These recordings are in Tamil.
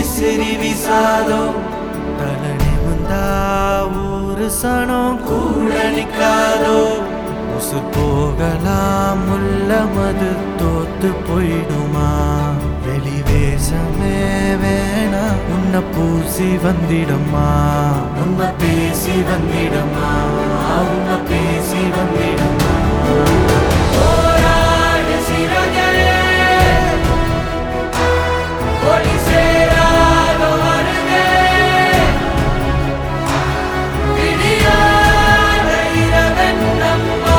விசிறி விசாதோ தலனி முந்தா ஊரு சனம் கூட நிக்காதோ உசு போகலாம் முல்ல மது தோத்து போயிடுமா வெளிவேசமே வேணா உன்னை பூசி வந்திடமா உன்னை பேசி வந்திடமா உன்னை பேசி வந்திடமா போராடு சிறகே ஒளி சேராத வருகே விடியாத இரவென்னம்மா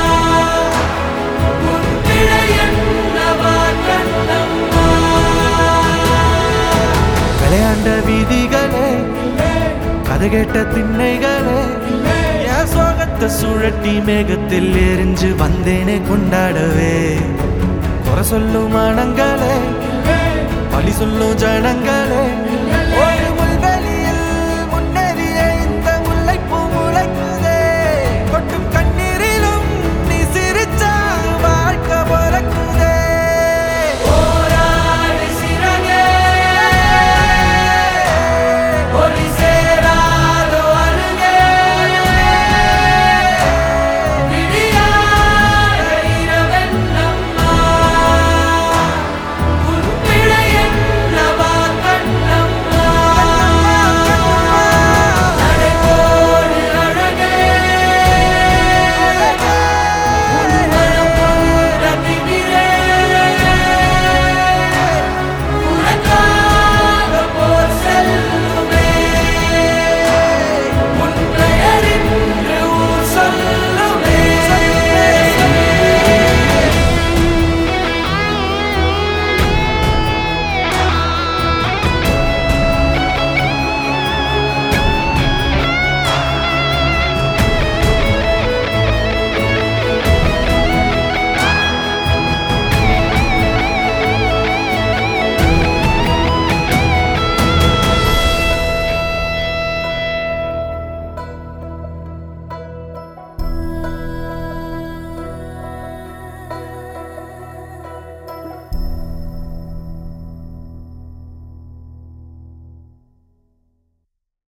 உன் பிழை என்னவா கண்ணம்மா விளையாண்ட வீதிகளே கதை கேட்ட திண்ணைகளே என் சோகத்தை சுழட்டி மேகத்தில் எரிஞ்சு வந்தேனே கொண்டாடவே குறை சொல்லும் மனங்களே பழி சொல்லும் ஜனங்களே